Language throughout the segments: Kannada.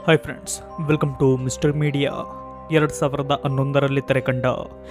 hi friends welcome to Mister Media ಎರಡು ಸಾವಿರದ ಹನ್ನೊಂದರಲ್ಲಿ ತೆರೆಕಂಡ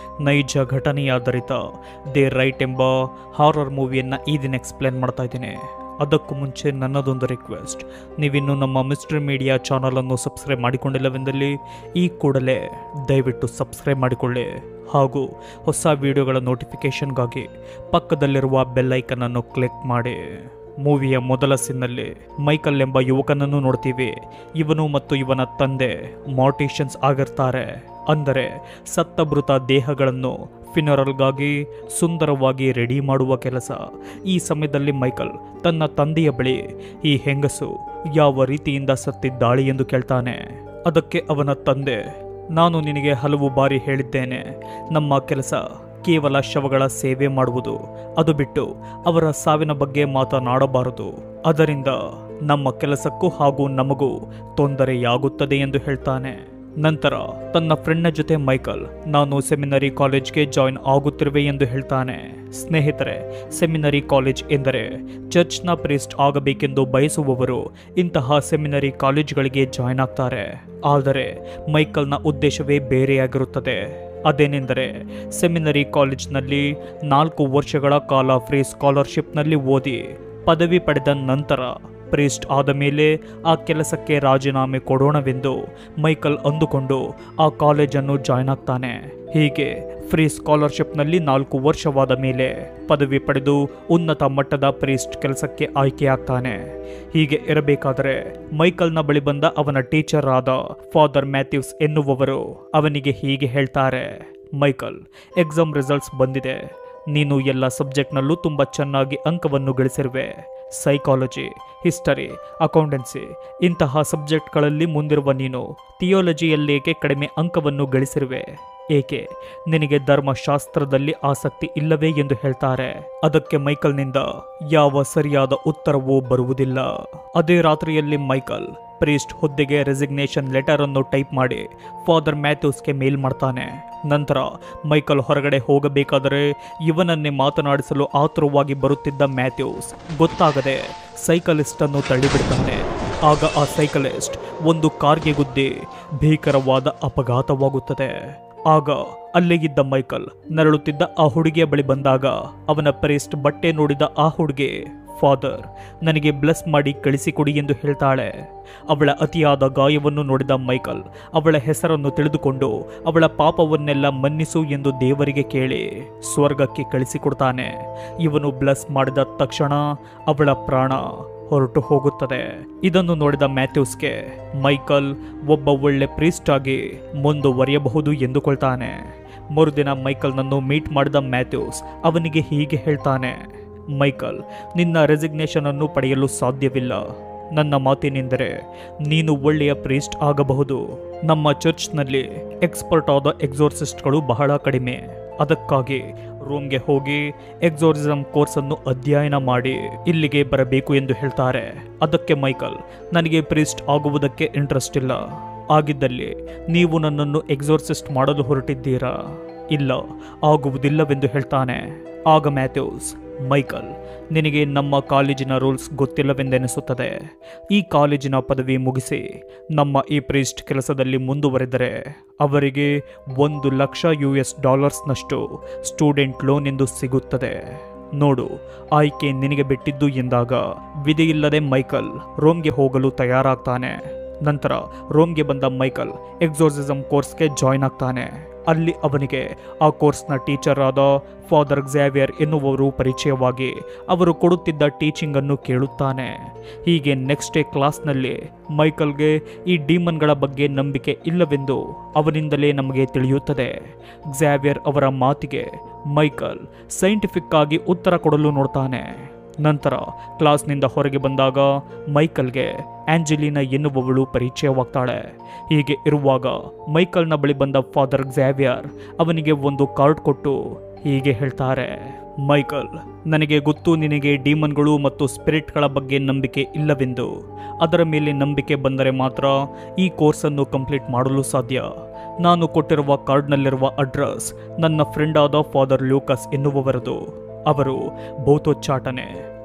ನೈಜ ಘಟನೆಯಾಧಾರಿತ ದೇ ರೈಟ್ ಎಂಬ ಹಾರರ್ ಮೂವಿಯನ್ನು ಈ ದಿನ ಎಕ್ಸ್ಪ್ಲೇನ್ ಮಾಡ್ತಾ ಇದ್ದೀನಿ ಅದಕ್ಕೂ ಮುಂಚೆ ನನ್ನದೊಂದು ರಿಕ್ವೆಸ್ಟ್ ನೀವಿನ್ನು ನಮ್ಮ ಮಿಸ್ಟರ್ ಮೀಡಿಯಾ ಚಾನಲನ್ನು ಸಬ್ಸ್ಕ್ರೈಬ್ ಮಾಡಿಕೊಂಡಿಲ್ಲವೆಂದಲ್ಲಿ ಈ ಕೂಡಲೇ ದಯವಿಟ್ಟು ಸಬ್ಸ್ಕ್ರೈಬ್ ಮಾಡಿಕೊಳ್ಳಿ ಹಾಗೂ ಹೊಸ ವಿಡಿಯೋಗಳ ನೋಟಿಫಿಕೇಷನ್ಗಾಗಿ ಪಕ್ಕದಲ್ಲಿರುವ ಬೆಲ್ ಐಕನನ್ನು ಕ್ಲಿಕ್ ಮಾಡಿ ಮೂವಿಯ ಮೊದಲ ಸಿನ್ನಲ್ಲಿ ಮೈಕಲ್ ಎಂಬ ಯುವಕನನ್ನು ನೋಡ್ತೀವಿ ಇವನು ಮತ್ತು ಇವನ ತಂದೆ ಮಾರ್ಟಿಷನ್ಸ್ ಆಗಿರ್ತಾರೆ ಅಂದರೆ ಸತ್ತ ಮೃತ ದೇಹಗಳನ್ನು ಫಿನರಲ್ಗಾಗಿ ಸುಂದರವಾಗಿ ರೆಡಿ ಮಾಡುವ ಕೆಲಸ ಈ ಸಮಯದಲ್ಲಿ ಮೈಕಲ್ ತನ್ನ ತಂದೆಯ ಬಳಿ ಈ ಹೆಂಗಸು ಯಾವ ರೀತಿಯಿಂದ ಸತ್ತಿದ್ದಾಳೆ ಎಂದು ಕೇಳ್ತಾನೆ ಅದಕ್ಕೆ ಅವನ ತಂದೆ ನಾನು ನಿನಗೆ ಹಲವು ಬಾರಿ ಹೇಳಿದ್ದೇನೆ ನಮ್ಮ ಕೆಲಸ ಕೇವಲ ಶವಗಳ ಸೇವೆ ಮಾಡುವುದು ಅದು ಬಿಟ್ಟು ಅವರ ಸಾವಿನ ಬಗ್ಗೆ ಮಾತನಾಡಬಾರದು ಅದರಿಂದ ನಮ್ಮ ಕೆಲಸಕ್ಕೂ ಹಾಗೂ ನಮಗೂ ತೊಂದರೆಯಾಗುತ್ತದೆ ಎಂದು ಹೇಳ್ತಾನೆ ನಂತರ ತನ್ನ ಫ್ರೆಂಡ್ನ ಜೊತೆ ಮೈಕಲ್ ನಾನು ಸೆಮಿನರಿ ಕಾಲೇಜ್ಗೆ ಜಾಯಿನ್ ಆಗುತ್ತಿರುವೆ ಎಂದು ಹೇಳ್ತಾನೆ ಸ್ನೇಹಿತರೆ ಸೆಮಿನರಿ ಕಾಲೇಜ್ ಎಂದರೆ ಚರ್ಚ್ನ ಪ್ರೀಸ್ಟ್ ಆಗಬೇಕೆಂದು ಬಯಸುವವರು ಇಂತಹ ಸೆಮಿನರಿ ಕಾಲೇಜ್ಗಳಿಗೆ ಜಾಯಿನ್ ಆಗ್ತಾರೆ ಆದರೆ ಮೈಕಲ್ನ ಉದ್ದೇಶವೇ ಬೇರೆಯಾಗಿರುತ್ತದೆ ಅದೇನೆಂದರೆ ಸೆಮಿನರಿ ಕಾಲೇಜ್ನಲ್ಲಿ ನಾಲ್ಕು ವರ್ಷಗಳ ಕಾಲ ಫ್ರೀ ಸ್ಕಾಲರ್ಶಿಪ್ನಲ್ಲಿ ಓದಿ ಪದವಿ ಪಡೆದ ನಂತರ ಪ್ರೀಸ್ಟ್ ಆದ ಮೇಲೆ ಆ ಕೆಲಸಕ್ಕೆ ರಾಜೀನಾಮೆ ಕೊಡೋಣವೆಂದು ಮೈಕಲ್ ಅಂದುಕೊಂಡು ಆ ಕಾಲೇಜನ್ನು ಜಾಯ್ನ್ ಆಗ್ತಾನೆ ಹೀಗೆ ಫ್ರೀ ಸ್ಕಾಲರ್ಶಿಪ್ನಲ್ಲಿ ನಾಲ್ಕು ವರ್ಷವಾದ ಮೇಲೆ ಪದವಿ ಪಡೆದು ಉನ್ನತ ಮಟ್ಟದ ಪ್ರೀಸ್ಟ್ ಕೆಲಸಕ್ಕೆ ಆಯ್ಕೆಯಾಗ್ತಾನೆ ಹೀಗೆ ಇರಬೇಕಾದರೆ ಮೈಕಲ್ನ ಬಳಿ ಬಂದ ಅವನ ಟೀಚರ್ ಆದ ಫಾದರ್ ಮ್ಯಾಥ್ಯೂಸ್ ಎನ್ನುವವರು ಅವನಿಗೆ ಹೀಗೆ ಹೇಳ್ತಾರೆ ಮೈಕಲ್ ಎಕ್ಸಾಮ್ ರಿಸಲ್ಟ್ಸ್ ಬಂದಿದೆ ನೀನು ಎಲ್ಲ ಸಬ್ಜೆಕ್ಟ್ನಲ್ಲೂ ತುಂಬ ಚೆನ್ನಾಗಿ ಅಂಕವನ್ನು ಗಳಿಸಿರುವೆ ಸೈಕಾಲಜಿ ಹಿಸ್ಟರಿ ಅಕೌಂಟೆನ್ಸಿ ಇಂತಹ ಸಬ್ಜೆಕ್ಟ್ಗಳಲ್ಲಿ ಮುಂದಿರುವ ನೀನು ಥಿಯೋಲಜಿಯಲ್ಲೇಕೆ ಕಡಿಮೆ ಅಂಕವನ್ನು ಗಳಿಸಿರುವೆ ಏಕೆ ನಿನಗೆ ಧರ್ಮಶಾಸ್ತ್ರದಲ್ಲಿ ಆಸಕ್ತಿ ಇಲ್ಲವೇ ಎಂದು ಹೇಳ್ತಾರೆ ಅದಕ್ಕೆ ಮೈಕಲ್ನಿಂದ ಯಾವ ಸರಿಯಾದ ಉತ್ತರವೂ ಬರುವುದಿಲ್ಲ ಅದೇ ರಾತ್ರಿಯಲ್ಲಿ ಮೈಕಲ್ ಪ್ರೀಸ್ಟ್ ಹುದ್ದೆಗೆ ರೆಸಿಗ್ನೇಷನ್ ಲೆಟರ್ ಅನ್ನು ಟೈಪ್ ಮಾಡಿ ಫಾದರ್ ಮ್ಯಾಥ್ಯೂಸ್ಗೆ ಮೇಲ್ ಮಾಡ್ತಾನೆ ನಂತರ ಮೈಕಲ್ ಹೊರಗಡೆ ಹೋಗಬೇಕಾದರೆ ಇವನನ್ನೇ ಮಾತನಾಡಿಸಲು ಆತುರವಾಗಿ ಬರುತ್ತಿದ್ದ ಮ್ಯಾಥ್ಯೂಸ್ ಗೊತ್ತಾಗದೆ ಸೈಕಲಿಸ್ಟ್ ಅನ್ನು ತಳ್ಳಿಬಿಡ್ತಾನೆ ಆಗ ಆ ಸೈಕಲಿಸ್ಟ್ ಒಂದು ಕಾರ್ಗೆ ಗುದ್ದಿ ಭೀಕರವಾದ ಅಪಘಾತವಾಗುತ್ತದೆ ಆಗ ಅಲ್ಲೇ ಇದ್ದ ಮೈಕಲ್ ನರಳುತ್ತಿದ್ದ ಆ ಹುಡುಗಿಯ ಬಳಿ ಬಂದಾಗ ಅವನ ಪ್ರೇಸ್ಟ್ ಬಟ್ಟೆ ನೋಡಿದ ಆ ಹುಡುಗಿ ಫಾದರ್ ನನಗೆ ಬ್ಲೆಸ್ ಮಾಡಿ ಕಳಿಸಿಕೊಡಿ ಎಂದು ಹೇಳ್ತಾಳೆ ಅವಳ ಅತಿಯಾದ ಗಾಯವನ್ನು ನೋಡಿದ ಮೈಕಲ್ ಅವಳ ಹೆಸರನ್ನು ತಿಳಿದುಕೊಂಡು ಅವಳ ಪಾಪವನ್ನೆಲ್ಲ ಮನ್ನಿಸು ಎಂದು ದೇವರಿಗೆ ಕೇಳಿ ಸ್ವರ್ಗಕ್ಕೆ ಕಳಿಸಿಕೊಡ್ತಾನೆ ಇವನು ಬ್ಲೆಸ್ ಮಾಡಿದ ತಕ್ಷಣ ಅವಳ ಪ್ರಾಣ ಹೊರಟು ಹೋಗುತ್ತದೆ ಇದನ್ನು ನೋಡಿದ ಮ್ಯಾಥ್ಯೂಸ್ಗೆ ಮೈಕಲ್ ಒಬ್ಬ ಒಳ್ಳೆ ಪ್ರೀಸ್ಟ್ ಆಗಿ ಮುಂದುವರಿಯಬಹುದು ಎಂದುಕೊಳ್ತಾನೆ ಮರುದಿನ ಮೈಕಲ್ನನ್ನು ಮೀಟ್ ಮಾಡಿದ ಮ್ಯಾಥ್ಯೂಸ್ ಅವನಿಗೆ ಹೀಗೆ ಹೇಳ್ತಾನೆ ಮೈಕಲ್ ನಿನ್ನ ರೆಸಿಗ್ನೇಷನ್ ಅನ್ನು ಪಡೆಯಲು ಸಾಧ್ಯವಿಲ್ಲ ನನ್ನ ಮಾತೇನೆಂದರೆ ನೀನು ಒಳ್ಳೆಯ ಪ್ರೀಸ್ಟ್ ಆಗಬಹುದು ನಮ್ಮ ಚರ್ಚ್ನಲ್ಲಿ ಎಕ್ಸ್ಪರ್ಟ್ ಆದ ಎಕ್ಸೋರ್ಸಿಸ್ಟ್ಗಳು ಬಹಳ ಕಡಿಮೆ ಅದಕ್ಕಾಗಿ ರೂಮ್ಗೆ ಹೋಗಿ ಎಕ್ಸೋರಿಸಮ್ ಕೋರ್ಸನ್ನು ಅಧ್ಯಯನ ಮಾಡಿ ಇಲ್ಲಿಗೆ ಬರಬೇಕು ಎಂದು ಹೇಳ್ತಾರೆ ಅದಕ್ಕೆ ಮೈಕಲ್ ನನಗೆ ಪ್ರೀಸ್ಟ್ ಆಗುವುದಕ್ಕೆ ಇಂಟ್ರೆಸ್ಟ್ ಇಲ್ಲ ಆಗಿದ್ದಲ್ಲಿ ನೀವು ನನ್ನನ್ನು ಎಕ್ಸೋರ್ಸಿಸ್ಟ್ ಮಾಡಲು ಹೊರಟಿದ್ದೀರಾ ಇಲ್ಲ ಆಗುವುದಿಲ್ಲವೆಂದು ಹೇಳ್ತಾನೆ ಆಗ ಮ್ಯಾಥ್ಯೂಸ್ ಮೈಕಲ್ ನಿನಗೆ ನಮ್ಮ ಕಾಲೇಜಿನ ರೂಲ್ಸ್ ಗೊತ್ತಿಲ್ಲವೆಂದೆನಿಸುತ್ತದೆ ಈ ಕಾಲೇಜಿನ ಪದವಿ ಮುಗಿಸಿ ನಮ್ಮ ಈ ಪ್ರೀಸ್ಟ್ ಕೆಲಸದಲ್ಲಿ ಮುಂದುವರೆದರೆ ಅವರಿಗೆ ಒಂದು ಲಕ್ಷ ಯು ಎಸ್ ಡಾಲರ್ಸ್ನಷ್ಟು ಸ್ಟೂಡೆಂಟ್ ಲೋನ್ ಎಂದು ಸಿಗುತ್ತದೆ ನೋಡು ಆಯ್ಕೆ ನಿನಗೆ ಬಿಟ್ಟಿದ್ದು ಎಂದಾಗ ವಿಧಿಯಿಲ್ಲದೆ ಮೈಕಲ್ ರೋಮ್ಗೆ ಹೋಗಲು ತಯಾರಾಗ್ತಾನೆ ನಂತರ ರೋಮ್ಗೆ ಬಂದ ಮೈಕಲ್ ಎಕ್ಸೋರ್ಸಿಸಮ್ ಕೋರ್ಸ್ಗೆ ಜಾಯ್ನ್ ಆಗ್ತಾನೆ ಅಲ್ಲಿ ಅವನಿಗೆ ಆ ಕೋರ್ಸ್ನ ಟೀಚರ್ ಆದ ಫಾದರ್ ಝ್ಯಾವಿಯರ್ ಎನ್ನುವವರು ಪರಿಚಯವಾಗಿ ಅವರು ಕೊಡುತ್ತಿದ್ದ ಟೀಚಿಂಗ್ ಅನ್ನು ಕೇಳುತ್ತಾನೆ ಹೀಗೆ ನೆಕ್ಸ್ಟ್ ಡೇ ಕ್ಲಾಸ್ನಲ್ಲಿ ಮೈಕಲ್ಗೆ ಈ ಡೀಮನ್ಗಳ ಬಗ್ಗೆ ನಂಬಿಕೆ ಇಲ್ಲವೆಂದು ಅವನಿಂದಲೇ ನಮಗೆ ತಿಳಿಯುತ್ತದೆ ಝ್ಯಾವಿಯರ್ ಅವರ ಮಾತಿಗೆ ಮೈಕಲ್ ಸೈಂಟಿಫಿಕ್ ಆಗಿ ಉತ್ತರ ಕೊಡಲು ನೋಡ್ತಾನೆ ನಂತರ ಕ್ಲಾಸ್ನಿಂದ ಹೊರಗೆ ಬಂದಾಗ ಮೈಕಲ್ಗೆ ಆಂಜಲಿನಾ ಎನ್ನುವವಳು ಪರಿಚಯವಾಗ್ತಾಳೆ ಹೀಗೆ ಇರುವಾಗ ಮೈಕಲ್ನ ಬಳಿ ಬಂದ ಫಾದರ್ ಝ್ಯಾವಿಯರ್ ಅವನಿಗೆ ಒಂದು ಕಾರ್ಡ್ ಕೊಟ್ಟು ಹೀಗೆ ಹೇಳ್ತಾರೆ ಮೈಕಲ್ ನನಗೆ ಗೊತ್ತು ನಿನಗೆ ಡೀಮನ್ಗಳು ಮತ್ತು ಸ್ಪಿರಿಟ್ಗಳ ಬಗ್ಗೆ ನಂಬಿಕೆ ಇಲ್ಲವೆಂದು ಅದರ ಮೇಲೆ ನಂಬಿಕೆ ಬಂದರೆ ಮಾತ್ರ ಈ ಕೋರ್ಸನ್ನು ಕಂಪ್ಲೀಟ್ ಮಾಡಲು ಸಾಧ್ಯ ನಾನು ಕೊಟ್ಟಿರುವ ಕಾರ್ಡ್ನಲ್ಲಿರುವ ಅಡ್ರೆಸ್ ನನ್ನ ಫ್ರೆಂಡ್ ಆದ ಫಾದರ್ ಲೂಕಸ್ ಎನ್ನುವವರದು ಅವರು ಭೌತೋಚ್ಚಾಟನೆ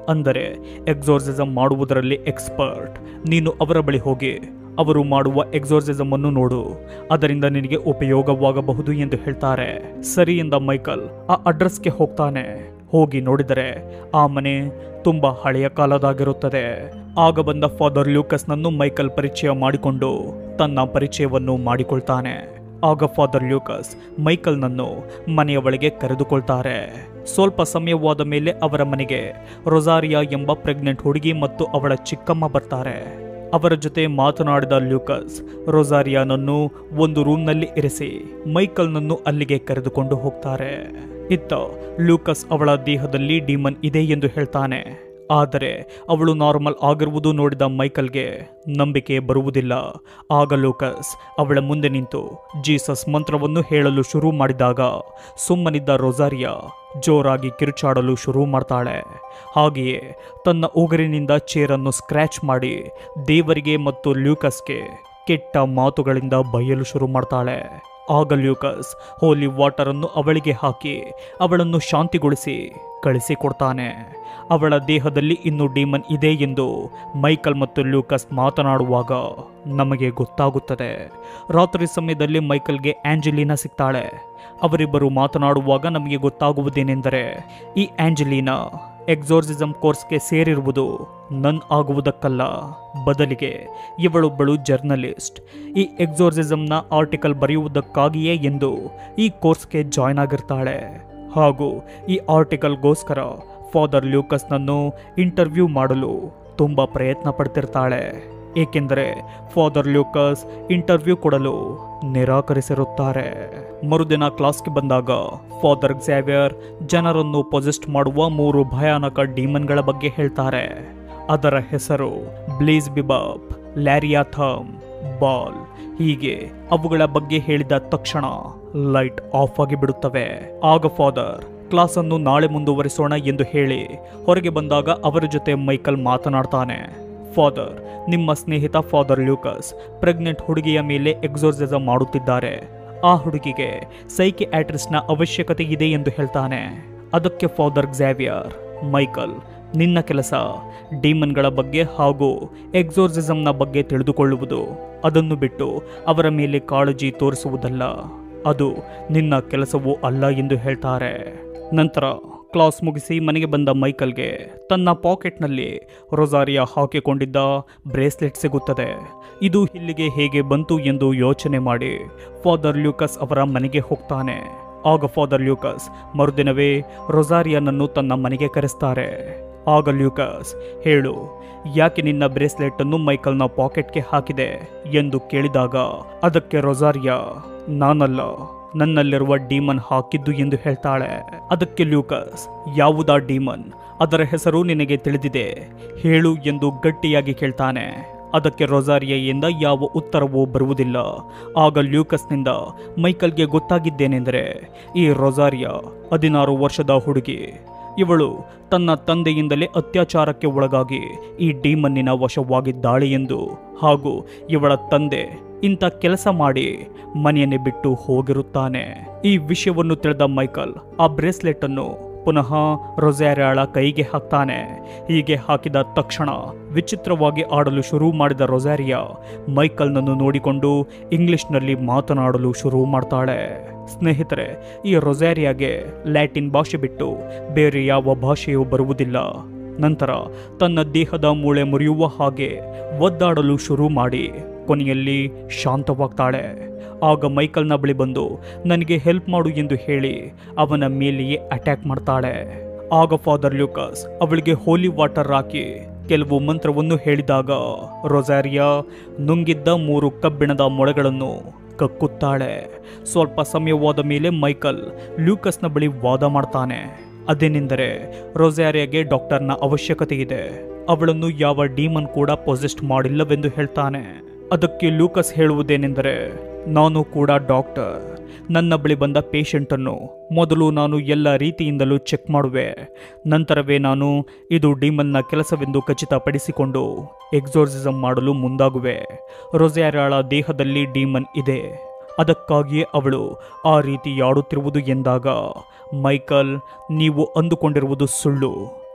ಅಂದರೆ ಎಕ್ಸೋರ್ಸಿಸಮ್ ಮಾಡುವುದರಲ್ಲಿ ಎಕ್ಸ್ಪರ್ಟ್ ನೀನು ಅವರ ಬಳಿ ಹೋಗಿ ಅವರು ಮಾಡುವ ಎಕ್ಸೋರ್ಸಿಸಮ್ ಅನ್ನು ನೋಡು ಅದರಿಂದ ನಿನಗೆ ಉಪಯೋಗವಾಗಬಹುದು ಎಂದು ಹೇಳ್ತಾರೆ ಸರಿ ಎಂದ ಮೈಕಲ್ ಆ ಅಡ್ರೆಸ್ಗೆ ಹೋಗ್ತಾನೆ ಹೋಗಿ ನೋಡಿದರೆ ಆ ಮನೆ ತುಂಬಾ ಹಳೆಯ ಕಾಲದಾಗಿರುತ್ತದೆ ಆಗ ಬಂದ ಫಾದರ್ ಲ್ಯೂಕಸ್ನನ್ನು ಮೈಕಲ್ ಪರಿಚಯ ಮಾಡಿಕೊಂಡು ತನ್ನ ಪರಿಚಯವನ್ನು ಮಾಡಿಕೊಳ್ತಾನೆ ಆಗ ಫಾದರ್ ಲ್ಯೂಕಸ್ ಮೈಕಲ್ನನ್ನು ಮನೆಯ ಒಳಗೆ ಕರೆದುಕೊಳ್ತಾರೆ ಸ್ವಲ್ಪ ಸಮಯವಾದ ಮೇಲೆ ಅವರ ಮನೆಗೆ ರೊಸಾರಿಯಾ ಎಂಬ ಪ್ರೆಗ್ನೆಂಟ್ ಹುಡುಗಿ ಮತ್ತು ಅವಳ ಚಿಕ್ಕಮ್ಮ ಬರ್ತಾರೆ ಅವರ ಜೊತೆ ಮಾತನಾಡಿದ ಲ್ಯೂಕಸ್ ರೊಸಾರಿಯಾನನ್ನು ಒಂದು ರೂಮ್ನಲ್ಲಿ ಇರಿಸಿ ಮೈಕಲ್ನನ್ನು ಅಲ್ಲಿಗೆ ಕರೆದುಕೊಂಡು ಹೋಗ್ತಾರೆ ಇತ್ತ ಲೂಕಸ್ ಅವಳ ದೇಹದಲ್ಲಿ ಡಿಮನ್ ಇದೆ ಎಂದು ಹೇಳ್ತಾನೆ ಆದರೆ ಅವಳು ನಾರ್ಮಲ್ ಆಗಿರುವುದು ನೋಡಿದ ಮೈಕಲ್ಗೆ ನಂಬಿಕೆ ಬರುವುದಿಲ್ಲ ಆಗ ಲೂಕಸ್ ಅವಳ ಮುಂದೆ ನಿಂತು ಜೀಸಸ್ ಮಂತ್ರವನ್ನು ಹೇಳಲು ಶುರು ಮಾಡಿದಾಗ ಸುಮ್ಮನಿದ್ದ ರೊಸಾರಿಯಾ ಜೋರಾಗಿ ಕಿರುಚಾಡಲು ಶುರು ಮಾಡ್ತಾಳೆ ಹಾಗೆಯೇ ತನ್ನ ಉಗುರಿನಿಂದ ಚೇರನ್ನು ಸ್ಕ್ರ್ಯಾಚ್ ಮಾಡಿ ದೇವರಿಗೆ ಮತ್ತು ಲ್ಯೂಕಸ್ಗೆ ಕೆಟ್ಟ ಮಾತುಗಳಿಂದ ಬೈಯಲು ಶುರು ಮಾಡ್ತಾಳೆ ಆಗ ಲ್ಯೂಕಸ್ ಹೋಲಿ ವಾಟರನ್ನು ಅವಳಿಗೆ ಹಾಕಿ ಅವಳನ್ನು ಶಾಂತಿಗೊಳಿಸಿ ಕಳಿಸಿಕೊಡ್ತಾನೆ ಅವಳ ದೇಹದಲ್ಲಿ ಇನ್ನು ಡಿಮನ್ ಇದೆ ಎಂದು ಮೈಕಲ್ ಮತ್ತು ಲೂಕಸ್ ಮಾತನಾಡುವಾಗ ನಮಗೆ ಗೊತ್ತಾಗುತ್ತದೆ ರಾತ್ರಿ ಸಮಯದಲ್ಲಿ ಮೈಕಲ್ಗೆ ಆಂಜಲಿನಾ ಸಿಗ್ತಾಳೆ ಅವರಿಬ್ಬರು ಮಾತನಾಡುವಾಗ ನಮಗೆ ಗೊತ್ತಾಗುವುದೇನೆಂದರೆ ಈ ಆಂಜಲಿನಾ ಎಕ್ಸೋರ್ಸಿಸಮ್ ಕೋರ್ಸ್ಗೆ ಸೇರಿರುವುದು ನನ್ ಆಗುವುದಕ್ಕಲ್ಲ ಬದಲಿಗೆ ಇವಳೊಬ್ಬಳು ಜರ್ನಲಿಸ್ಟ್ ಈ ಎಕ್ಸೋರ್ಸಿಸಮ್ನ ಆರ್ಟಿಕಲ್ ಬರೆಯುವುದಕ್ಕಾಗಿಯೇ ಎಂದು ಈ ಕೋರ್ಸ್ಗೆ ಜಾಯ್ನ್ ಆಗಿರ್ತಾಳೆ ಹಾಗೂ ಈ ಆರ್ಟಿಕಲ್ಗೋಸ್ಕರ ಫಾದರ್ ಲ್ಯೂಕಸ್ನನ್ನು ಇಂಟರ್ವ್ಯೂ ಮಾಡಲು ತುಂಬ ಪ್ರಯತ್ನ ಪಡ್ತಿರ್ತಾಳೆ ಏಕೆಂದರೆ ಫಾದರ್ ಲ್ಯೂಕಸ್ ಇಂಟರ್ವ್ಯೂ ಕೊಡಲು ನಿರಾಕರಿಸಿರುತ್ತಾರೆ ಮರುದಿನ ಕ್ಲಾಸ್ಗೆ ಬಂದಾಗ ಫಾದರ್ ಝ್ಯಾವಿಯರ್ ಜನರನ್ನು ಪೊಸೆಸ್ಟ್ ಮಾಡುವ ಮೂರು ಭಯಾನಕ ಡೀಮನ್ಗಳ ಬಗ್ಗೆ ಹೇಳ್ತಾರೆ ಅದರ ಹೆಸರು ಬ್ಲೀಸ್ ಬಿಬಾಪ್ ಲ್ಯಾರಿಯಾಥಮ್ ಬಾಲ್ ಹೀಗೆ ಅವುಗಳ ಬಗ್ಗೆ ಹೇಳಿದ ತಕ್ಷಣ ಲೈಟ್ ಆಫ್ ಆಗಿ ಬಿಡುತ್ತವೆ ಆಗ ಫಾದರ್ ಕ್ಲಾಸನ್ನು ನಾಳೆ ಮುಂದುವರಿಸೋಣ ಎಂದು ಹೇಳಿ ಹೊರಗೆ ಬಂದಾಗ ಅವರ ಜೊತೆ ಮೈಕಲ್ ಮಾತನಾಡ್ತಾನೆ ಫಾದರ್ ನಿಮ್ಮ ಸ್ನೇಹಿತ ಫಾದರ್ ಲ್ಯೂಕಸ್ ಪ್ರೆಗ್ನೆಂಟ್ ಹುಡುಗಿಯ ಮೇಲೆ ಎಕ್ಸೋರ್ಸಿಸಮ್ ಮಾಡುತ್ತಿದ್ದಾರೆ ಆ ಹುಡುಗಿಗೆ ಸೈಕಿ ನ ಅವಶ್ಯಕತೆ ಇದೆ ಎಂದು ಹೇಳ್ತಾನೆ ಅದಕ್ಕೆ ಫಾದರ್ ಗ್ಸಾವಿಯರ್ ಮೈಕಲ್ ನಿನ್ನ ಕೆಲಸ ಡೀಮನ್ಗಳ ಬಗ್ಗೆ ಹಾಗೂ ಎಕ್ಸೋರ್ಸಿಸಮ್ನ ಬಗ್ಗೆ ತಿಳಿದುಕೊಳ್ಳುವುದು ಅದನ್ನು ಬಿಟ್ಟು ಅವರ ಮೇಲೆ ಕಾಳಜಿ ತೋರಿಸುವುದಲ್ಲ ಅದು ನಿನ್ನ ಕೆಲಸವೂ ಅಲ್ಲ ಎಂದು ಹೇಳ್ತಾರೆ ನಂತರ ಕ್ಲಾಸ್ ಮುಗಿಸಿ ಮನೆಗೆ ಬಂದ ಮೈಕಲ್ಗೆ ತನ್ನ ಪಾಕೆಟ್ನಲ್ಲಿ ರೊಸಾರಿಯಾ ಹಾಕಿಕೊಂಡಿದ್ದ ಬ್ರೇಸ್ಲೆಟ್ ಸಿಗುತ್ತದೆ ಇದು ಇಲ್ಲಿಗೆ ಹೇಗೆ ಬಂತು ಎಂದು ಯೋಚನೆ ಮಾಡಿ ಫಾದರ್ ಲ್ಯೂಕಸ್ ಅವರ ಮನೆಗೆ ಹೋಗ್ತಾನೆ ಆಗ ಫಾದರ್ ಲ್ಯೂಕಸ್ ಮರುದಿನವೇ ರೊಸಾರಿಯಾನನ್ನು ತನ್ನ ಮನೆಗೆ ಕರೆಸ್ತಾರೆ ಆಗ ಲ್ಯೂಕಸ್ ಹೇಳು ಯಾಕೆ ನಿನ್ನ ಬ್ರೇಸ್ಲೆಟ್ ಅನ್ನು ಮೈಕಲ್ನ ಪಾಕೆಟ್ಗೆ ಹಾಕಿದೆ ಎಂದು ಕೇಳಿದಾಗ ಅದಕ್ಕೆ ರೊಸಾರಿಯಾ ನಾನಲ್ಲ ನನ್ನಲ್ಲಿರುವ ಡೀಮನ್ ಹಾಕಿದ್ದು ಎಂದು ಹೇಳ್ತಾಳೆ ಅದಕ್ಕೆ ಲ್ಯೂಕಸ್ ಯಾವುದಾ ಡೀಮನ್ ಅದರ ಹೆಸರು ನಿನಗೆ ತಿಳಿದಿದೆ ಹೇಳು ಎಂದು ಗಟ್ಟಿಯಾಗಿ ಕೇಳ್ತಾನೆ ಅದಕ್ಕೆ ರೊಸಾರಿಯೆಯಿಂದ ಯಾವ ಉತ್ತರವೂ ಬರುವುದಿಲ್ಲ ಆಗ ಲ್ಯೂಕಸ್ನಿಂದ ಮೈಕಲ್ಗೆ ಗೊತ್ತಾಗಿದ್ದೇನೆಂದರೆ ಈ ರೊಸಾರಿಯಾ ಹದಿನಾರು ವರ್ಷದ ಹುಡುಗಿ ಇವಳು ತನ್ನ ತಂದೆಯಿಂದಲೇ ಅತ್ಯಾಚಾರಕ್ಕೆ ಒಳಗಾಗಿ ಈ ಡೀಮನ್ನಿನ ವಶವಾಗಿದ್ದಾಳೆ ಎಂದು ಹಾಗೂ ಇವಳ ತಂದೆ ಇಂಥ ಕೆಲಸ ಮಾಡಿ ಮನೆಯನ್ನೇ ಬಿಟ್ಟು ಹೋಗಿರುತ್ತಾನೆ ಈ ವಿಷಯವನ್ನು ತಿಳಿದ ಮೈಕಲ್ ಆ ಬ್ರೇಸ್ಲೆಟ್ ಅನ್ನು ಪುನಃ ರೊಸ್ಯಾರ್ಯಾಳ ಕೈಗೆ ಹಾಕ್ತಾನೆ ಹೀಗೆ ಹಾಕಿದ ತಕ್ಷಣ ವಿಚಿತ್ರವಾಗಿ ಆಡಲು ಶುರು ಮಾಡಿದ ರೊಸ್ಯಾರಿಯಾ ಮೈಕಲ್ನನ್ನು ನೋಡಿಕೊಂಡು ಇಂಗ್ಲಿಷ್ನಲ್ಲಿ ಮಾತನಾಡಲು ಶುರು ಮಾಡ್ತಾಳೆ ಸ್ನೇಹಿತರೆ ಈ ರೊಸ್ಯಾರಿಯಾಗೆ ಲ್ಯಾಟಿನ್ ಭಾಷೆ ಬಿಟ್ಟು ಬೇರೆ ಯಾವ ಭಾಷೆಯೂ ಬರುವುದಿಲ್ಲ ನಂತರ ತನ್ನ ದೇಹದ ಮೂಳೆ ಮುರಿಯುವ ಹಾಗೆ ಒದ್ದಾಡಲು ಶುರು ಮಾಡಿ ಕೊನೆಯಲ್ಲಿ ಶಾಂತವಾಗ್ತಾಳೆ ಆಗ ಮೈಕಲ್ನ ಬಳಿ ಬಂದು ನನಗೆ ಹೆಲ್ಪ್ ಮಾಡು ಎಂದು ಹೇಳಿ ಅವನ ಮೇಲೆಯೇ ಅಟ್ಯಾಕ್ ಮಾಡ್ತಾಳೆ ಆಗ ಫಾದರ್ ಲ್ಯೂಕಸ್ ಅವಳಿಗೆ ಹೋಲಿ ವಾಟರ್ ಹಾಕಿ ಕೆಲವು ಮಂತ್ರವನ್ನು ಹೇಳಿದಾಗ ರೊಸಾರಿಯಾ ನುಂಗಿದ್ದ ಮೂರು ಕಬ್ಬಿಣದ ಮೊಳೆಗಳನ್ನು ಕಕ್ಕುತ್ತಾಳೆ ಸ್ವಲ್ಪ ಸಮಯವಾದ ಮೇಲೆ ಮೈಕಲ್ ಲ್ಯೂಕಸ್ನ ಬಳಿ ವಾದ ಮಾಡ್ತಾನೆ ಅದೇನೆಂದರೆ ರೊಸಾರಿಯಾಗೆ ಡಾಕ್ಟರ್ನ ಅವಶ್ಯಕತೆ ಇದೆ ಅವಳನ್ನು ಯಾವ ಡೀಮನ್ ಕೂಡ ಪೊಸೆಸ್ಟ್ ಮಾಡಿಲ್ಲವೆಂದು ಹೇಳ್ತಾನೆ ಅದಕ್ಕೆ ಲೂಕಸ್ ಹೇಳುವುದೇನೆಂದರೆ ನಾನು ಕೂಡ ಡಾಕ್ಟರ್ ನನ್ನ ಬಳಿ ಬಂದ ಪೇಷಂಟನ್ನು ಮೊದಲು ನಾನು ಎಲ್ಲ ರೀತಿಯಿಂದಲೂ ಚೆಕ್ ಮಾಡುವೆ ನಂತರವೇ ನಾನು ಇದು ಡೀಮನ್ನ ಕೆಲಸವೆಂದು ಖಚಿತಪಡಿಸಿಕೊಂಡು ಎಕ್ಸೋರ್ಸಿಸಮ್ ಮಾಡಲು ಮುಂದಾಗುವೆ ರೊಸ್ಯಾರಾಳ ದೇಹದಲ್ಲಿ ಡೀಮನ್ ಇದೆ ಅದಕ್ಕಾಗಿಯೇ ಅವಳು ಆ ರೀತಿ ಆಡುತ್ತಿರುವುದು ಎಂದಾಗ ಮೈಕಲ್ ನೀವು ಅಂದುಕೊಂಡಿರುವುದು ಸುಳ್ಳು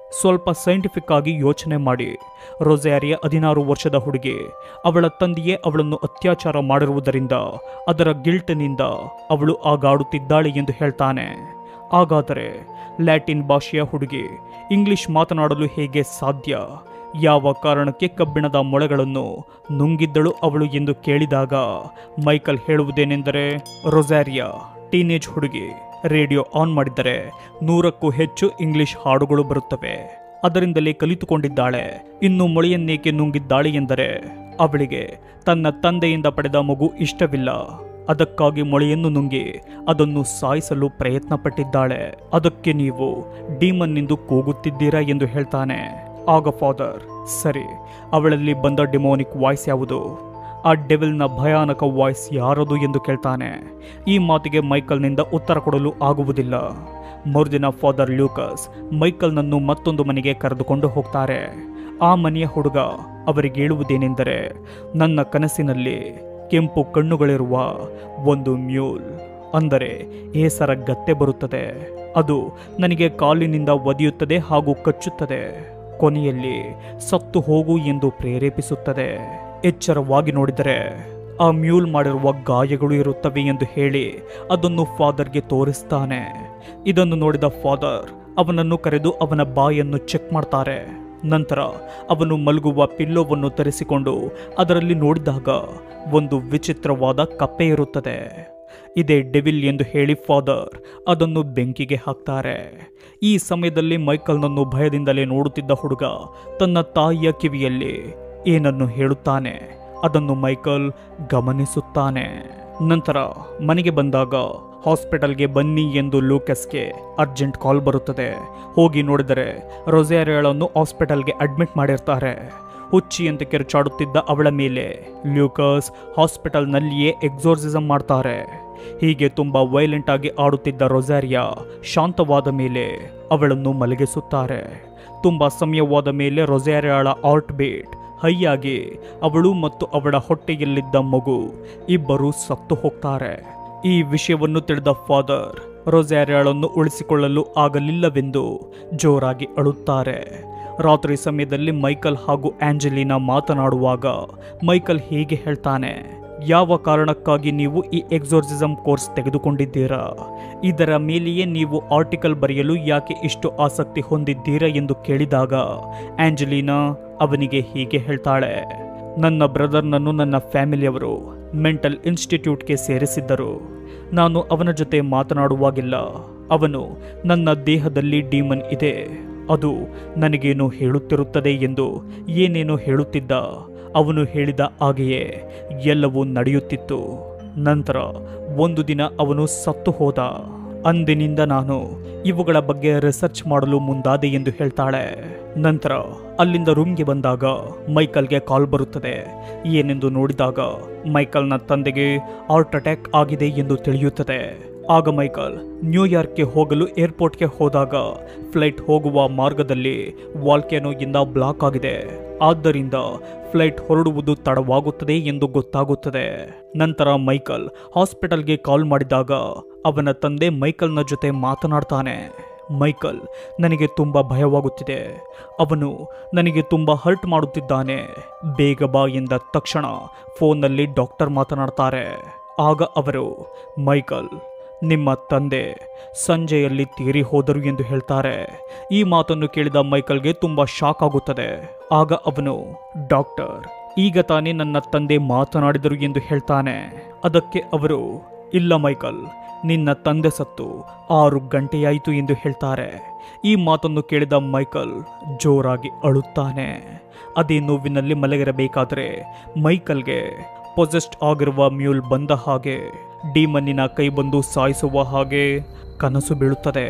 ಸ್ವಲ್ಪ ಸೈಂಟಿಫಿಕ್ ಆಗಿ ಯೋಚನೆ ಮಾಡಿ ರೊಸ್ಯಾರಿಯ ಹದಿನಾರು ವರ್ಷದ ಹುಡುಗಿ ಅವಳ ತಂದೆಯೇ ಅವಳನ್ನು ಅತ್ಯಾಚಾರ ಮಾಡಿರುವುದರಿಂದ ಅದರ ಗಿಲ್ಟ್ನಿಂದ ಅವಳು ಆಗಾಡುತ್ತಿದ್ದಾಳೆ ಎಂದು ಹೇಳ್ತಾನೆ ಹಾಗಾದರೆ ಲ್ಯಾಟಿನ್ ಭಾಷೆಯ ಹುಡುಗಿ ಇಂಗ್ಲಿಷ್ ಮಾತನಾಡಲು ಹೇಗೆ ಸಾಧ್ಯ ಯಾವ ಕಾರಣಕ್ಕೆ ಕಬ್ಬಿಣದ ಮೊಳೆಗಳನ್ನು ನುಂಗಿದ್ದಳು ಅವಳು ಎಂದು ಕೇಳಿದಾಗ ಮೈಕಲ್ ಹೇಳುವುದೇನೆಂದರೆ ರೊಸ್ಯಾರಿಯಾ ಟೀನೇಜ್ ಹುಡುಗಿ ರೇಡಿಯೋ ಆನ್ ಮಾಡಿದ್ದರೆ ನೂರಕ್ಕೂ ಹೆಚ್ಚು ಇಂಗ್ಲಿಷ್ ಹಾಡುಗಳು ಬರುತ್ತವೆ ಅದರಿಂದಲೇ ಕಲಿತುಕೊಂಡಿದ್ದಾಳೆ ಇನ್ನು ಮೊಳೆಯನ್ನೇಕೆ ನುಂಗಿದ್ದಾಳೆ ಎಂದರೆ ಅವಳಿಗೆ ತನ್ನ ತಂದೆಯಿಂದ ಪಡೆದ ಮಗು ಇಷ್ಟವಿಲ್ಲ ಅದಕ್ಕಾಗಿ ಮೊಳೆಯನ್ನು ನುಂಗಿ ಅದನ್ನು ಸಾಯಿಸಲು ಪ್ರಯತ್ನ ಪಟ್ಟಿದ್ದಾಳೆ ಅದಕ್ಕೆ ನೀವು ಡೀಮನ್ನಿಂದು ಕೂಗುತ್ತಿದ್ದೀರಾ ಎಂದು ಹೇಳ್ತಾನೆ ಆಗ ಫಾದರ್ ಸರಿ ಅವಳಲ್ಲಿ ಬಂದ ಡಿಮೋನಿಕ್ ವಾಯ್ಸ್ ಯಾವುದು ಆ ಡೆವಿಲ್ನ ಭಯಾನಕ ವಾಯ್ಸ್ ಯಾರದು ಎಂದು ಕೇಳ್ತಾನೆ ಈ ಮಾತಿಗೆ ಮೈಕಲ್ನಿಂದ ಉತ್ತರ ಕೊಡಲು ಆಗುವುದಿಲ್ಲ ಮರುದಿನ ಫಾದರ್ ಲ್ಯೂಕಸ್ ಮೈಕಲ್ನನ್ನು ಮತ್ತೊಂದು ಮನೆಗೆ ಕರೆದುಕೊಂಡು ಹೋಗ್ತಾರೆ ಆ ಮನೆಯ ಹುಡುಗ ಅವರಿಗೆ ಹೇಳುವುದೇನೆಂದರೆ ನನ್ನ ಕನಸಿನಲ್ಲಿ ಕೆಂಪು ಕಣ್ಣುಗಳಿರುವ ಒಂದು ಮ್ಯೂಲ್ ಅಂದರೆ ಏಸರ ಗತ್ತೆ ಬರುತ್ತದೆ ಅದು ನನಗೆ ಕಾಲಿನಿಂದ ಒದೆಯುತ್ತದೆ ಹಾಗೂ ಕಚ್ಚುತ್ತದೆ ಕೊನೆಯಲ್ಲಿ ಸತ್ತು ಹೋಗು ಎಂದು ಪ್ರೇರೇಪಿಸುತ್ತದೆ ಎಚ್ಚರವಾಗಿ ನೋಡಿದರೆ ಆ ಮ್ಯೂಲ್ ಮಾಡಿರುವ ಗಾಯಗಳು ಇರುತ್ತವೆ ಎಂದು ಹೇಳಿ ಅದನ್ನು ಫಾದರ್ಗೆ ತೋರಿಸ್ತಾನೆ ಇದನ್ನು ನೋಡಿದ ಫಾದರ್ ಅವನನ್ನು ಕರೆದು ಅವನ ಬಾಯನ್ನು ಚೆಕ್ ಮಾಡ್ತಾರೆ ನಂತರ ಅವನು ಮಲಗುವ ಪಿಲ್ಲೋವನ್ನು ತರಿಸಿಕೊಂಡು ಅದರಲ್ಲಿ ನೋಡಿದಾಗ ಒಂದು ವಿಚಿತ್ರವಾದ ಕಪ್ಪೆ ಇರುತ್ತದೆ ಇದೇ ಡೆವಿಲ್ ಎಂದು ಹೇಳಿ ಫಾದರ್ ಅದನ್ನು ಬೆಂಕಿಗೆ ಹಾಕ್ತಾರೆ ಈ ಸಮಯದಲ್ಲಿ ಮೈಕಲ್ನನ್ನು ಭಯದಿಂದಲೇ ನೋಡುತ್ತಿದ್ದ ಹುಡುಗ ತನ್ನ ತಾಯಿಯ ಕಿವಿಯಲ್ಲಿ ಏನನ್ನು ಹೇಳುತ್ತಾನೆ ಅದನ್ನು ಮೈಕಲ್ ಗಮನಿಸುತ್ತಾನೆ ನಂತರ ಮನೆಗೆ ಬಂದಾಗ ಹಾಸ್ಪಿಟಲ್ಗೆ ಬನ್ನಿ ಎಂದು ಲೂಕಸ್ಗೆ ಅರ್ಜೆಂಟ್ ಕಾಲ್ ಬರುತ್ತದೆ ಹೋಗಿ ನೋಡಿದರೆ ರೊಸ್ಯಾರಿಯಳನ್ನು ಹಾಸ್ಪಿಟಲ್ಗೆ ಅಡ್ಮಿಟ್ ಮಾಡಿರ್ತಾರೆ ಹುಚ್ಚಿಯಂತೆ ಕಿರುಚಾಡುತ್ತಿದ್ದ ಅವಳ ಮೇಲೆ ಲ್ಯೂಕಸ್ ಹಾಸ್ಪಿಟಲ್ನಲ್ಲಿಯೇ ಎಕ್ಸೋರ್ಸಿಸಮ್ ಮಾಡ್ತಾರೆ ಹೀಗೆ ತುಂಬ ವೈಲೆಂಟ್ ಆಗಿ ಆಡುತ್ತಿದ್ದ ರೊಸಾರಿಯಾ ಶಾಂತವಾದ ಮೇಲೆ ಅವಳನ್ನು ಮಲಗಿಸುತ್ತಾರೆ ತುಂಬ ಸಮಯವಾದ ಮೇಲೆ ರೊಸಾರಿಯಾಳ ಆರ್ಟ್ ಬೀಟ್ ಹೈಯಾಗಿ ಅವಳು ಮತ್ತು ಅವಳ ಹೊಟ್ಟೆಯಲ್ಲಿದ್ದ ಮಗು ಇಬ್ಬರು ಸತ್ತು ಹೋಗ್ತಾರೆ ಈ ವಿಷಯವನ್ನು ತಿಳಿದ ಫಾದರ್ ರೊಸಾರಿಯಾಳನ್ನು ಉಳಿಸಿಕೊಳ್ಳಲು ಆಗಲಿಲ್ಲವೆಂದು ಜೋರಾಗಿ ಅಳುತ್ತಾರೆ ರಾತ್ರಿ ಸಮಯದಲ್ಲಿ ಮೈಕಲ್ ಹಾಗೂ ಆಂಜಲಿನಾ ಮಾತನಾಡುವಾಗ ಮೈಕಲ್ ಹೀಗೆ ಹೇಳ್ತಾನೆ ಯಾವ ಕಾರಣಕ್ಕಾಗಿ ನೀವು ಈ ಎಕ್ಸೋರ್ಸಿಸಮ್ ಕೋರ್ಸ್ ತೆಗೆದುಕೊಂಡಿದ್ದೀರಾ ಇದರ ಮೇಲೆಯೇ ನೀವು ಆರ್ಟಿಕಲ್ ಬರೆಯಲು ಯಾಕೆ ಇಷ್ಟು ಆಸಕ್ತಿ ಹೊಂದಿದ್ದೀರಾ ಎಂದು ಕೇಳಿದಾಗ ಆಂಜಲಿನಾ ಅವನಿಗೆ ಹೀಗೆ ಹೇಳ್ತಾಳೆ ನನ್ನ ಬ್ರದರ್ನನ್ನು ನನ್ನ ಫ್ಯಾಮಿಲಿಯವರು ಮೆಂಟಲ್ ಇನ್ಸ್ಟಿಟ್ಯೂಟ್ಗೆ ಸೇರಿಸಿದ್ದರು ನಾನು ಅವನ ಜೊತೆ ಮಾತನಾಡುವಾಗಿಲ್ಲ ಅವನು ನನ್ನ ದೇಹದಲ್ಲಿ ಡೀಮನ್ ಇದೆ ಅದು ನನಗೇನು ಹೇಳುತ್ತಿರುತ್ತದೆ ಎಂದು ಏನೇನೋ ಹೇಳುತ್ತಿದ್ದ ಅವನು ಹೇಳಿದ ಹಾಗೆಯೇ ಎಲ್ಲವೂ ನಡೆಯುತ್ತಿತ್ತು ನಂತರ ಒಂದು ದಿನ ಅವನು ಸತ್ತು ಹೋದ ಅಂದಿನಿಂದ ನಾನು ಇವುಗಳ ಬಗ್ಗೆ ರಿಸರ್ಚ್ ಮಾಡಲು ಮುಂದಾದೆ ಎಂದು ಹೇಳ್ತಾಳೆ ನಂತರ ಅಲ್ಲಿಂದ ರೂಮ್ಗೆ ಬಂದಾಗ ಮೈಕಲ್ಗೆ ಕಾಲ್ ಬರುತ್ತದೆ ಏನೆಂದು ನೋಡಿದಾಗ ಮೈಕಲ್ನ ತಂದೆಗೆ ಹಾರ್ಟ್ ಅಟ್ಯಾಕ್ ಆಗಿದೆ ಎಂದು ತಿಳಿಯುತ್ತದೆ ಆಗ ಮೈಕಲ್ ನ್ಯೂಯಾರ್ಕ್ಗೆ ಹೋಗಲು ಏರ್ಪೋರ್ಟ್ಗೆ ಹೋದಾಗ ಫ್ಲೈಟ್ ಹೋಗುವ ಮಾರ್ಗದಲ್ಲಿ ವಾಲ್ಕ್ಯಾನೋಗಿಂದ ಬ್ಲಾಕ್ ಆಗಿದೆ ಆದ್ದರಿಂದ ಫ್ಲೈಟ್ ಹೊರಡುವುದು ತಡವಾಗುತ್ತದೆ ಎಂದು ಗೊತ್ತಾಗುತ್ತದೆ ನಂತರ ಮೈಕಲ್ ಹಾಸ್ಪಿಟಲ್ಗೆ ಕಾಲ್ ಮಾಡಿದಾಗ ಅವನ ತಂದೆ ಮೈಕಲ್ನ ಜೊತೆ ಮಾತನಾಡ್ತಾನೆ ಮೈಕಲ್ ನನಗೆ ತುಂಬ ಭಯವಾಗುತ್ತಿದೆ ಅವನು ನನಗೆ ತುಂಬ ಹರ್ಟ್ ಮಾಡುತ್ತಿದ್ದಾನೆ ಬೇಗ ಬಾ ಎಂದ ತಕ್ಷಣ ಫೋನ್ನಲ್ಲಿ ಡಾಕ್ಟರ್ ಮಾತನಾಡ್ತಾರೆ ಆಗ ಅವರು ಮೈಕಲ್ ನಿಮ್ಮ ತಂದೆ ಸಂಜೆಯಲ್ಲಿ ತೀರಿ ಹೋದರು ಎಂದು ಹೇಳ್ತಾರೆ ಈ ಮಾತನ್ನು ಕೇಳಿದ ಮೈಕಲ್ಗೆ ತುಂಬ ಶಾಕ್ ಆಗುತ್ತದೆ ಆಗ ಅವನು ಡಾಕ್ಟರ್ ಈಗ ತಾನೇ ನನ್ನ ತಂದೆ ಮಾತನಾಡಿದರು ಎಂದು ಹೇಳ್ತಾನೆ ಅದಕ್ಕೆ ಅವರು ಇಲ್ಲ ಮೈಕಲ್ ನಿನ್ನ ತಂದೆ ಸತ್ತು ಆರು ಗಂಟೆಯಾಯಿತು ಎಂದು ಹೇಳ್ತಾರೆ ಈ ಮಾತನ್ನು ಕೇಳಿದ ಮೈಕಲ್ ಜೋರಾಗಿ ಅಳುತ್ತಾನೆ ಅದೇ ನೋವಿನಲ್ಲಿ ಮಲಗಿರಬೇಕಾದರೆ ಮೈಕಲ್ಗೆ ಪೊಸೆಸ್ಟ್ ಆಗಿರುವ ಮ್ಯೂಲ್ ಬಂದ ಹಾಗೆ ಡಿಮನ್ನಿನ ಕೈ ಬಂದು ಸಾಯಿಸುವ ಹಾಗೆ ಕನಸು ಬೀಳುತ್ತದೆ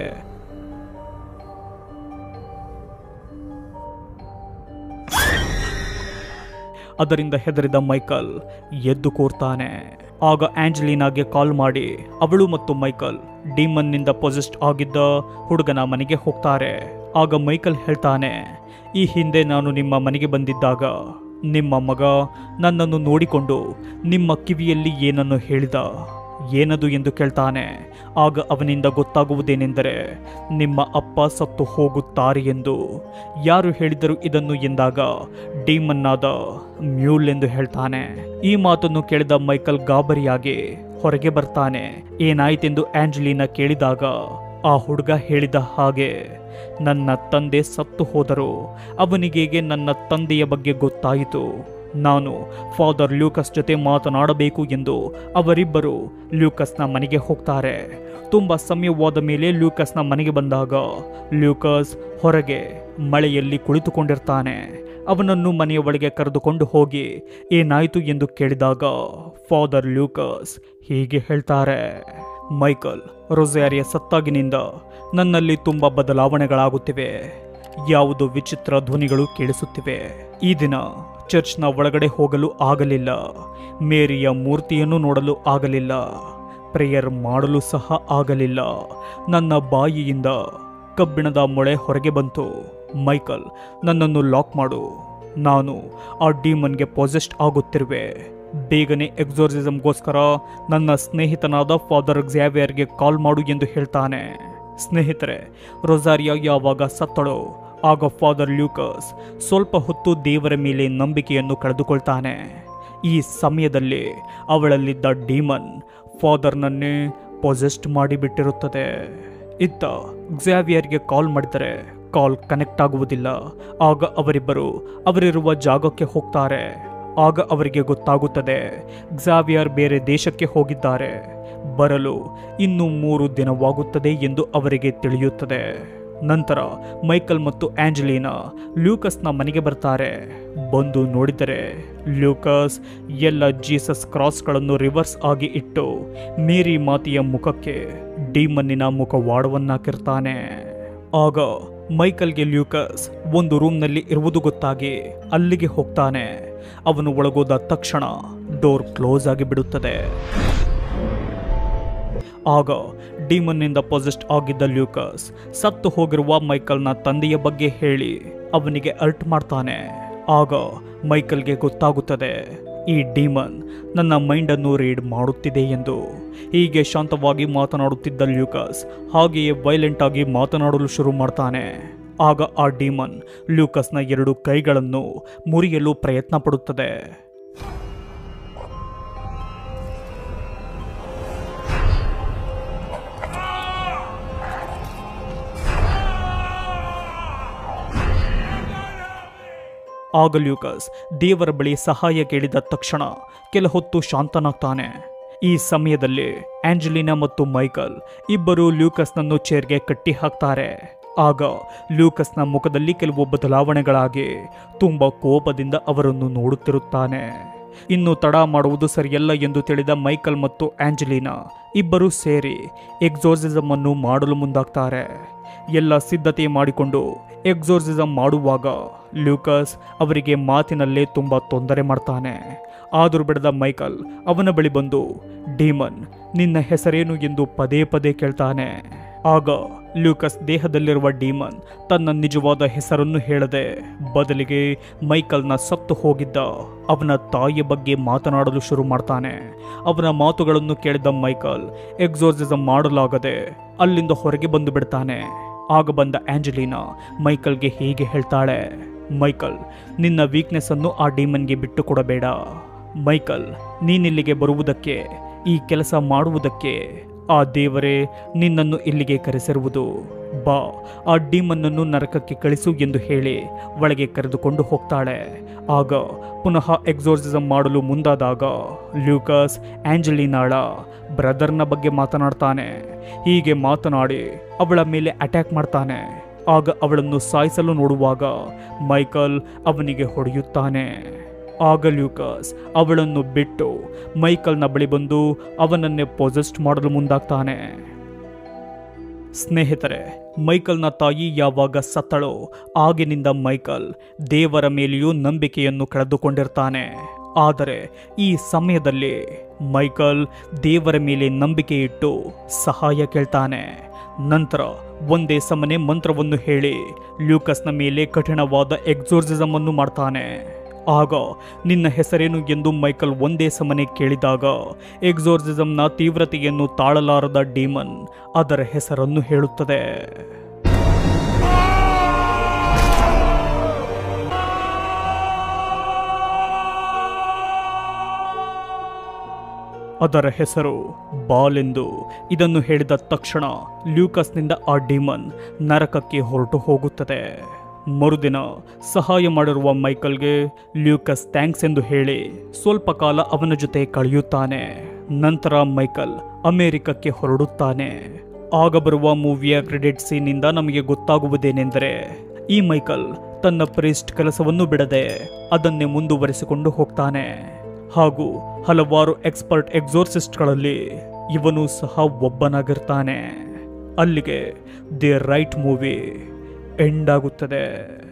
ಅದರಿಂದ ಹೆದರಿದ ಮೈಕಲ್ ಎದ್ದು ಕೂರ್ತಾನೆ ಆಗ ಆಂಜಲಿನಾಗೆ ಕಾಲ್ ಮಾಡಿ ಅವಳು ಮತ್ತು ಮೈಕಲ್ ಡಿಮನ್ನಿಂದ ಪೊಸೆಸ್ಟ್ ಆಗಿದ್ದ ಹುಡುಗನ ಮನೆಗೆ ಹೋಗ್ತಾರೆ ಆಗ ಮೈಕಲ್ ಹೇಳ್ತಾನೆ ಈ ಹಿಂದೆ ನಾನು ನಿಮ್ಮ ಮನೆಗೆ ಬಂದಿದ್ದಾಗ ನಿಮ್ಮ ಮಗ ನನ್ನನ್ನು ನೋಡಿಕೊಂಡು ನಿಮ್ಮ ಕಿವಿಯಲ್ಲಿ ಏನನ್ನು ಹೇಳಿದ ಏನದು ಎಂದು ಕೇಳ್ತಾನೆ ಆಗ ಅವನಿಂದ ಗೊತ್ತಾಗುವುದೇನೆಂದರೆ ನಿಮ್ಮ ಅಪ್ಪ ಸತ್ತು ಹೋಗುತ್ತಾರೆ ಎಂದು ಯಾರು ಹೇಳಿದರು ಇದನ್ನು ಎಂದಾಗ ಡೀಮನ್ನಾದ ಮ್ಯೂಲ್ ಎಂದು ಹೇಳ್ತಾನೆ ಈ ಮಾತನ್ನು ಕೇಳಿದ ಮೈಕಲ್ ಗಾಬರಿಯಾಗಿ ಹೊರಗೆ ಬರ್ತಾನೆ ಏನಾಯ್ತೆಂದು ಆಂಜಲಿನ ಕೇಳಿದಾಗ ಆ ಹುಡುಗ ಹೇಳಿದ ಹಾಗೆ ನನ್ನ ತಂದೆ ಸತ್ತು ಹೋದರು ಅವನಿಗೇಗೆ ನನ್ನ ತಂದೆಯ ಬಗ್ಗೆ ಗೊತ್ತಾಯಿತು ನಾನು ಫಾದರ್ ಲ್ಯೂಕಸ್ ಜೊತೆ ಮಾತನಾಡಬೇಕು ಎಂದು ಅವರಿಬ್ಬರು ಲ್ಯೂಕಸ್ನ ಮನೆಗೆ ಹೋಗ್ತಾರೆ ತುಂಬ ಸಮಯವಾದ ಮೇಲೆ ಲ್ಯೂಕಸ್ನ ಮನೆಗೆ ಬಂದಾಗ ಲ್ಯೂಕಸ್ ಹೊರಗೆ ಮಳೆಯಲ್ಲಿ ಕುಳಿತುಕೊಂಡಿರ್ತಾನೆ ಅವನನ್ನು ಮನೆಯ ಒಳಗೆ ಕರೆದುಕೊಂಡು ಹೋಗಿ ಏನಾಯಿತು ಎಂದು ಕೇಳಿದಾಗ ಫಾದರ್ ಲ್ಯೂಕಸ್ ಹೀಗೆ ಹೇಳ್ತಾರೆ ಮೈಕಲ್ ರೊಸಾರಿಯ ಸತ್ತಾಗಿನಿಂದ ನನ್ನಲ್ಲಿ ತುಂಬ ಬದಲಾವಣೆಗಳಾಗುತ್ತಿವೆ ಯಾವುದು ವಿಚಿತ್ರ ಧ್ವನಿಗಳು ಕೇಳಿಸುತ್ತಿವೆ ಈ ದಿನ ಚರ್ಚ್ನ ಒಳಗಡೆ ಹೋಗಲು ಆಗಲಿಲ್ಲ ಮೇರಿಯ ಮೂರ್ತಿಯನ್ನು ನೋಡಲು ಆಗಲಿಲ್ಲ ಪ್ರೇಯರ್ ಮಾಡಲು ಸಹ ಆಗಲಿಲ್ಲ ನನ್ನ ಬಾಯಿಯಿಂದ ಕಬ್ಬಿಣದ ಮೊಳೆ ಹೊರಗೆ ಬಂತು ಮೈಕಲ್ ನನ್ನನ್ನು ಲಾಕ್ ಮಾಡು ನಾನು ಆ ಡೀಮನ್ಗೆ ಪೊಸೆಸ್ಟ್ ಆಗುತ್ತಿರುವೆ ಬೇಗನೆ ಎಕ್ಸೋರ್ಸಿಸಮ್ಗೋಸ್ಕರ ನನ್ನ ಸ್ನೇಹಿತನಾದ ಫಾದರ್ ಗ್ಸಾವಿಯರ್ಗೆ ಕಾಲ್ ಮಾಡು ಎಂದು ಹೇಳ್ತಾನೆ ಸ್ನೇಹಿತರೆ ರೊಸಾರಿಯಾ ಯಾವಾಗ ಸತ್ತಳೋ ಆಗ ಫಾದರ್ ಲ್ಯೂಕಸ್ ಸ್ವಲ್ಪ ಹೊತ್ತು ದೇವರ ಮೇಲೆ ನಂಬಿಕೆಯನ್ನು ಕಳೆದುಕೊಳ್ತಾನೆ ಈ ಸಮಯದಲ್ಲಿ ಅವಳಲ್ಲಿದ್ದ ಡೀಮನ್ ಫಾದರ್ನನ್ನೇ ಪೊಸೆಸ್ಟ್ ಮಾಡಿಬಿಟ್ಟಿರುತ್ತದೆ ಇತ್ತ ಗ್ಸಾವಿಯರ್ಗೆ ಕಾಲ್ ಮಾಡಿದರೆ ಕಾಲ್ ಕನೆಕ್ಟ್ ಆಗುವುದಿಲ್ಲ ಆಗ ಅವರಿಬ್ಬರು ಅವರಿರುವ ಜಾಗಕ್ಕೆ ಹೋಗ್ತಾರೆ ಆಗ ಅವರಿಗೆ ಗೊತ್ತಾಗುತ್ತದೆ ಗ್ಸಾವಿಯರ್ ಬೇರೆ ದೇಶಕ್ಕೆ ಹೋಗಿದ್ದಾರೆ ಬರಲು ಇನ್ನು ಮೂರು ದಿನವಾಗುತ್ತದೆ ಎಂದು ಅವರಿಗೆ ತಿಳಿಯುತ್ತದೆ ನಂತರ ಮೈಕಲ್ ಮತ್ತು ಆಂಜಲೀನಾ ಲ್ಯೂಕಸ್ನ ಮನೆಗೆ ಬರ್ತಾರೆ ಬಂದು ನೋಡಿದರೆ ಲ್ಯೂಕಸ್ ಎಲ್ಲ ಜೀಸಸ್ ಕ್ರಾಸ್ಗಳನ್ನು ರಿವರ್ಸ್ ಆಗಿ ಇಟ್ಟು ಮೇರಿ ಮಾತೆಯ ಮುಖಕ್ಕೆ ಡೀಮನ್ನಿನ ಮುಖವಾಡವನ್ನಾಕಿರ್ತಾನೆ ಆಗ ಮೈಕಲ್ಗೆ ಲ್ಯೂಕಸ್ ಒಂದು ರೂಮ್ನಲ್ಲಿ ಇರುವುದು ಗೊತ್ತಾಗಿ ಅಲ್ಲಿಗೆ ಹೋಗ್ತಾನೆ ಅವನು ಒಳಗೋದ ತಕ್ಷಣ ಡೋರ್ ಕ್ಲೋಸ್ ಆಗಿ ಬಿಡುತ್ತದೆ ಆಗ ಡೀಮನ್ನಿಂದ ಪೊಸೆಸ್ಟ್ ಆಗಿದ್ದ ಲ್ಯೂಕಸ್ ಸತ್ತು ಹೋಗಿರುವ ಮೈಕಲ್ನ ತಂದೆಯ ಬಗ್ಗೆ ಹೇಳಿ ಅವನಿಗೆ ಅರ್ಟ್ ಮಾಡ್ತಾನೆ ಆಗ ಮೈಕಲ್ಗೆ ಗೊತ್ತಾಗುತ್ತದೆ ಈ ಡೀಮನ್ ನನ್ನ ಮೈಂಡನ್ನು ರೀಡ್ ಮಾಡುತ್ತಿದೆ ಎಂದು ಹೀಗೆ ಶಾಂತವಾಗಿ ಮಾತನಾಡುತ್ತಿದ್ದ ಲ್ಯೂಕಸ್ ಹಾಗೆಯೇ ವೈಲೆಂಟ್ ಆಗಿ ಮಾತನಾಡಲು ಶುರು ಮಾಡ್ತಾನೆ ಆಗ ಆ ಡೀಮನ್ ಲ್ಯೂಕಸ್ನ ಎರಡು ಕೈಗಳನ್ನು ಮುರಿಯಲು ಪ್ರಯತ್ನ ಪಡುತ್ತದೆ ಆಗ ಲ್ಯೂಕಸ್ ದೇವರ ಬಳಿ ಸಹಾಯ ಕೇಳಿದ ತಕ್ಷಣ ಕೆಲ ಹೊತ್ತು ಶಾಂತನಾಗ್ತಾನೆ ಈ ಸಮಯದಲ್ಲಿ ಆಂಜಲಿನಾ ಮತ್ತು ಮೈಕಲ್ ಇಬ್ಬರು ಲ್ಯೂಕಸ್ನನ್ನು ಚೇರ್ಗೆ ಕಟ್ಟಿ ಹಾಕ್ತಾರೆ ಆಗ ಲ್ಯೂಕಸ್ನ ಮುಖದಲ್ಲಿ ಕೆಲವು ಬದಲಾವಣೆಗಳಾಗಿ ತುಂಬ ಕೋಪದಿಂದ ಅವರನ್ನು ನೋಡುತ್ತಿರುತ್ತಾನೆ ಇನ್ನು ತಡ ಮಾಡುವುದು ಸರಿಯಲ್ಲ ಎಂದು ತಿಳಿದ ಮೈಕಲ್ ಮತ್ತು ಆಂಜಲಿನಾ ಇಬ್ಬರೂ ಸೇರಿ ಎಕ್ಸೋರ್ಸಿಸಮ್ ಅನ್ನು ಮಾಡಲು ಮುಂದಾಗ್ತಾರೆ ಎಲ್ಲ ಸಿದ್ಧತೆ ಮಾಡಿಕೊಂಡು ಎಕ್ಸೋರ್ಸಿಸಮ್ ಮಾಡುವಾಗ ಲ್ಯೂಕಸ್ ಅವರಿಗೆ ಮಾತಿನಲ್ಲೇ ತುಂಬ ತೊಂದರೆ ಮಾಡ್ತಾನೆ ಆದರೂ ಬಿಡದ ಮೈಕಲ್ ಅವನ ಬಳಿ ಬಂದು ಡೀಮನ್ ನಿನ್ನ ಹೆಸರೇನು ಎಂದು ಪದೇ ಪದೇ ಕೇಳ್ತಾನೆ ಆಗ ಲ್ಯೂಕಸ್ ದೇಹದಲ್ಲಿರುವ ಡೀಮನ್ ತನ್ನ ನಿಜವಾದ ಹೆಸರನ್ನು ಹೇಳದೆ ಬದಲಿಗೆ ಮೈಕಲ್ನ ಸತ್ತು ಹೋಗಿದ್ದ ಅವನ ತಾಯಿಯ ಬಗ್ಗೆ ಮಾತನಾಡಲು ಶುರು ಮಾಡ್ತಾನೆ ಅವನ ಮಾತುಗಳನ್ನು ಕೇಳಿದ ಮೈಕಲ್ ಎಕ್ಸೋರ್ಸಿಸಮ್ ಮಾಡಲಾಗದೆ ಅಲ್ಲಿಂದ ಹೊರಗೆ ಬಂದು ಬಿಡ್ತಾನೆ ಆಗ ಬಂದ ಆಂಜಲಿನಾ ಮೈಕಲ್ಗೆ ಹೀಗೆ ಹೇಳ್ತಾಳೆ ಮೈಕಲ್ ನಿನ್ನ ವೀಕ್ನೆಸ್ ಅನ್ನು ಆ ಡೀಮನ್ಗೆ ಬಿಟ್ಟು ಕೊಡಬೇಡ ಮೈಕಲ್ ನೀನಿಲ್ಲಿಗೆ ಬರುವುದಕ್ಕೆ ಈ ಕೆಲಸ ಮಾಡುವುದಕ್ಕೆ ಆ ದೇವರೇ ನಿನ್ನನ್ನು ಇಲ್ಲಿಗೆ ಕರೆಸಿರುವುದು ಬಾ ಆ ಡೀಮನ್ನನ್ನು ನರಕಕ್ಕೆ ಕಳಿಸು ಎಂದು ಹೇಳಿ ಒಳಗೆ ಕರೆದುಕೊಂಡು ಹೋಗ್ತಾಳೆ ಆಗ ಪುನಃ ಎಕ್ಸೋರ್ಸಿಸಮ್ ಮಾಡಲು ಮುಂದಾದಾಗ ಲ್ಯೂಕಸ್ ಆಂಜಲಿನಾಳ ಬ್ರದರ್ನ ಬಗ್ಗೆ ಮಾತನಾಡ್ತಾನೆ ಹೀಗೆ ಮಾತನಾಡಿ ಅವಳ ಮೇಲೆ ಅಟ್ಯಾಕ್ ಮಾಡ್ತಾನೆ ಆಗ ಅವಳನ್ನು ಸಾಯಿಸಲು ನೋಡುವಾಗ ಮೈಕಲ್ ಅವನಿಗೆ ಹೊಡೆಯುತ್ತಾನೆ ಆಗ ಲ್ಯೂಕಸ್ ಅವಳನ್ನು ಬಿಟ್ಟು ಮೈಕಲ್ನ ಬಳಿ ಬಂದು ಅವನನ್ನೇ ಪೊಸೆಸ್ಟ್ ಮಾಡಲು ಮುಂದಾಗ್ತಾನೆ ಸ್ನೇಹಿತರೆ ಮೈಕಲ್ನ ತಾಯಿ ಯಾವಾಗ ಸತ್ತಳೋ ಆಗಿನಿಂದ ಮೈಕಲ್ ದೇವರ ಮೇಲೆಯೂ ನಂಬಿಕೆಯನ್ನು ಕಳೆದುಕೊಂಡಿರ್ತಾನೆ ಆದರೆ ಈ ಸಮಯದಲ್ಲಿ ಮೈಕಲ್ ದೇವರ ಮೇಲೆ ನಂಬಿಕೆ ಇಟ್ಟು ಸಹಾಯ ಕೇಳ್ತಾನೆ ನಂತರ ಒಂದೇ ಸಮನೆ ಮಂತ್ರವನ್ನು ಹೇಳಿ ಲ್ಯೂಕಸ್ನ ಮೇಲೆ ಕಠಿಣವಾದ ಎಕ್ಸೋರ್ಸಿಸಮ್ ಅನ್ನು ಮಾಡ್ತಾನೆ ಆಗ ನಿನ್ನ ಹೆಸರೇನು ಎಂದು ಮೈಕಲ್ ಒಂದೇ ಸಮನೆ ಕೇಳಿದಾಗ ಎಕ್ಸೋರ್ಸಿಸಂನ ತೀವ್ರತೆಯನ್ನು ತಾಳಲಾರದ ಡೀಮನ್ ಅದರ ಹೆಸರನ್ನು ಹೇಳುತ್ತದೆ ಅದರ ಹೆಸರು ಬಾಲ್ ಎಂದು ಇದನ್ನು ಹೇಳಿದ ತಕ್ಷಣ ಲ್ಯೂಕಸ್ನಿಂದ ಆ ಡಿಮನ್ ನರಕಕ್ಕೆ ಹೊರಟು ಹೋಗುತ್ತದೆ ಮರುದಿನ ಸಹಾಯ ಮಾಡಿರುವ ಮೈಕಲ್ಗೆ ಲ್ಯೂಕಸ್ ಥ್ಯಾಂಕ್ಸ್ ಎಂದು ಹೇಳಿ ಸ್ವಲ್ಪ ಕಾಲ ಅವನ ಜೊತೆ ಕಳೆಯುತ್ತಾನೆ ನಂತರ ಮೈಕಲ್ ಅಮೆರಿಕಕ್ಕೆ ಹೊರಡುತ್ತಾನೆ ಆಗ ಬರುವ ಮೂವಿಯ ಕ್ರೆಡಿಟ್ ಸೀನಿಂದ ನಮಗೆ ಗೊತ್ತಾಗುವುದೇನೆಂದರೆ ಈ ಮೈಕಲ್ ತನ್ನ ಪ್ರೀಸ್ಟ್ ಕೆಲಸವನ್ನು ಬಿಡದೆ ಅದನ್ನೇ ಮುಂದುವರಿಸಿಕೊಂಡು ಹೋಗ್ತಾನೆ ಹಾಗೂ ಹಲವಾರು ಎಕ್ಸ್ಪರ್ಟ್ ಎಕ್ಸೋರ್ಸಿಸ್ಟ್ಗಳಲ್ಲಿ ಇವನು ಸಹ ಒಬ್ಬನಾಗಿರ್ತಾನೆ ಅಲ್ಲಿಗೆ ದಿ ರೈಟ್ ಮೂವಿ ಎಂಡ್ ಆಗುತ್ತದೆ